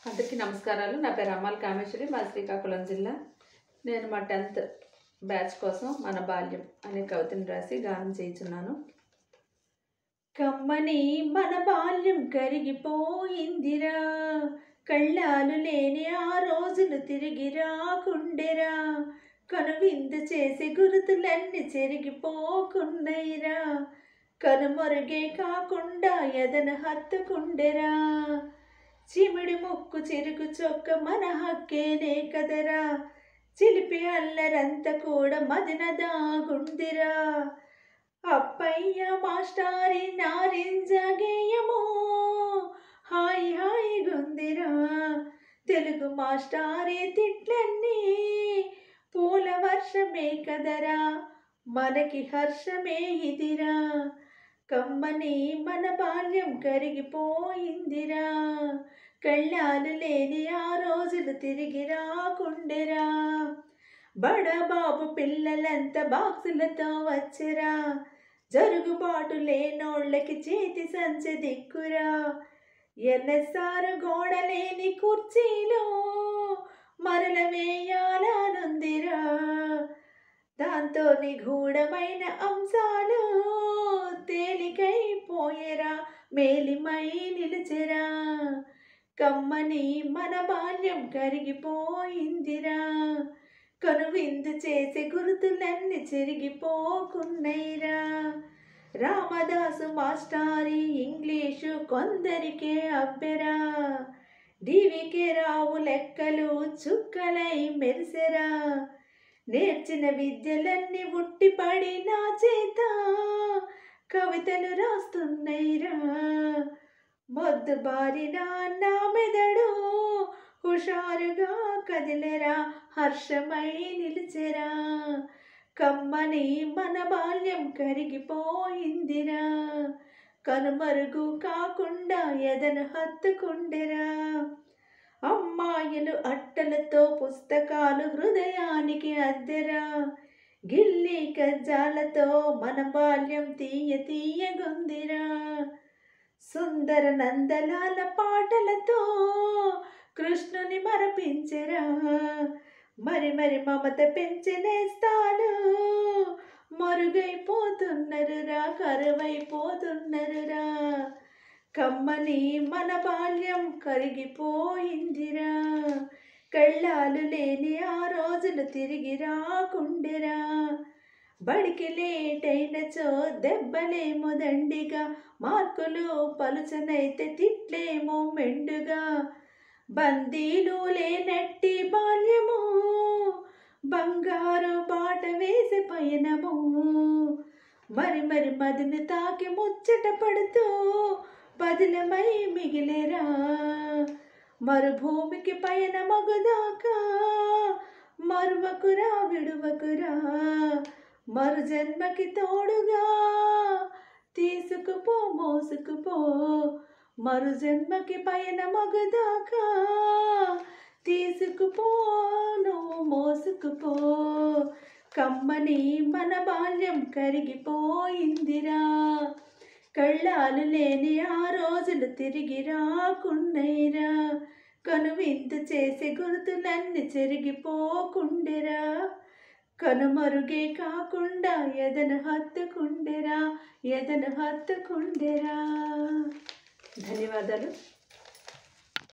అందరికీ నమస్కారాలు నా పేరు అమ్మాల్ కామేశ్వరి మా శ్రీకాకుళం జిల్లా నేను మా టెన్త్ బ్యాచ్ కోసం మన బాల్యం అనే కవితను రాసి గానం చేయించున్నాను కమ్మని మన బాల్యం కరిగిపోయిందిరా కళ్ళాలు లేని ఆ రోజులు తిరిగి రాకుండెరా కనువిందు చేసి గురుతులన్నీ చెరిగిపోకున్నైరా కనుమరుగే కాకుండా ఎదను హత్తుకుండెరా చిమిడి ముక్కు చిరుకు చొక్క మన హక్కేనే కదరా చిలిపి అల్లరంత కూడా మదిన దాగుందిరా అప్పయ్య మాస్టారి నారింజ గేయమో హాయ్ హాయ్ గుందిరా తెలుగు మాస్టారి తిట్లన్నీ పూల వర్షమే కదరా మనకి హర్షమే ఇదిరా కమ్మని మన బాల్యం కరిగిపోయిందిరా కళ్ళాలు లేని ఆ రోజులు తిరిగి రాకుండెరా బడబాబు పిల్లలంతా బాక్సులతో వచ్చరా జరుగుబాటు లేనోళ్ళకి చేతి సంచె దిక్కురా ఎన్నసారు గోడ లేని కుర్చీలో మరల వేయాలనుందిరా దాంతో నిగూఢమైన అంశాలు తేలికైపోయేరా మేలిమై నిలిచెరా కమ్మని మన బాల్యం కరిగిపోయిందిరా కనువిందు చేసే గుర్తులన్నీ చెరిగిపోకున్నైరా రామదాసు మాస్టారి ఇంగ్లీషు కొందరికే అబ్బెరా డివికే రావు లెక్కలు చుక్కలై మెరిసెరా నేర్చిన విద్యలన్నీ ఉట్టిపడి నా చేత కవితలు రాస్తున్నైరా మొద్దు బారిన నా మెదడు హుషారుగా కదిలెరా హర్షమై నిలిచెరా కమ్మని మన బాల్యం కరిగిపోయిందిరా కనుమరుగు కాకుండా ఎదను హత్తుకుండెరా అమ్మాయిలు అట్టలతో పుస్తకాలు హృదయానికి అద్దెరా గిల్లి కజ్జాలతో మన బాల్యం తీయ తీయగుందిరా సుందర నందలాల పాటలతో కృష్ణుని మరపించెరా మరి మరి మమత పెంచినేస్తాను మరుగైపోతున్నరురా కరువైపోతున్నరురా కమ్మని మన బాల్యం కరిగిపోయిందిరా కళ్ళాలు లేని ఆ రోజులు తిరిగి రాకుండెరా బడికి లేటైనచో దెబ్బలేమో దండిగా మార్కులు పలుచనైతే తిట్లేమో మెండుగా బందీలు లేనట్టి బాల్యము బంగారు బాట వేసే పయనము మరి మరి మదిని తాకి ముచ్చట పడుతూ బదిలమై మిగిలేరా మరుభూమికి పయన మగుదాకా మరువకురా విడువకురా మరు జన్మకి తోడుగా తీసుకుపో మోసుకుపో మరు జన్మకి పయన మగుదాకా తీసుకుపో నువ్వు మోసుకుపో కమ్మని మన బాల్యం కరిగిపోయిందిరా కళ్ళాలు లేని ఆ రోజులు తిరిగి రాకున్నైరా కనువిందు చేసే గుర్తులన్నీ చెరిగిపోకుండెరా కనుమరుగే కాకుండా ఎదను హత్తుకుండెరా ఎదను హత్తుకుండెరా ధన్యవాదాలు